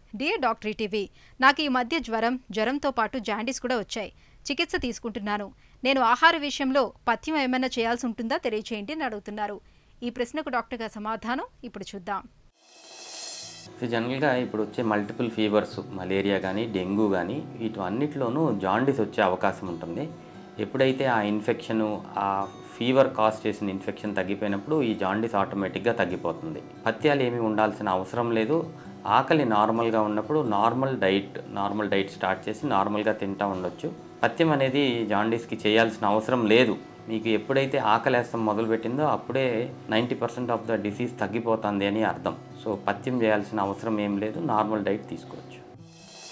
dear doctor TV నాకు ఈ మధ్య జ్వరం జ్వరంతో పాటు జాండీస్ కూడా వచ్చాయి చికిత్స తీసుకుంటున్నాను నేను ఆహార విషయంలో పథ్యం ఏమైనా చేయాల్సి ఉంటుందా తెలియచేయండి అని అడుగుతున్నారు ఈ ప్రశ్నకు డాక్టర్ గారి సమాధానం ఇప్పుడు చూద్దాం సో జనరల్గా ఇప్పుడు వచ్చే మల్టిపుల్ ఫీవర్స్ మలేరియా కానీ డెంగ్యూ కానీ వీటన్నిటిలోనూ జాండీస్ వచ్చే అవకాశం ఉంటుంది ఎప్పుడైతే ఆ ఇన్ఫెక్షన్ ఆ ఫీవర్ కాజ్ చేసిన ఇన్ఫెక్షన్ తగ్గిపోయినప్పుడు ఈ జాండీస్ ఆటోమేటిక్గా తగ్గిపోతుంది పథ్యాలు ఏమీ ఉండాల్సిన అవసరం లేదు ఆకలి నార్మల్గా ఉన్నప్పుడు normal diet normal diet start చేసి నార్మల్గా తింటూ ఉండొచ్చు పథ్యం అనేది జాండీస్కి చేయాల్సిన అవసరం లేదు మీకు ఎప్పుడైతే ఆకలేస్తాం మొదలుపెట్టిందో అప్పుడే ninety percent of the disease తగ్గిపోతుంది అని అర్థం సో పథ్యం చేయాల్సిన అవసరం ఏం లేదు నార్మల్ డైట్ తీసుకోవచ్చు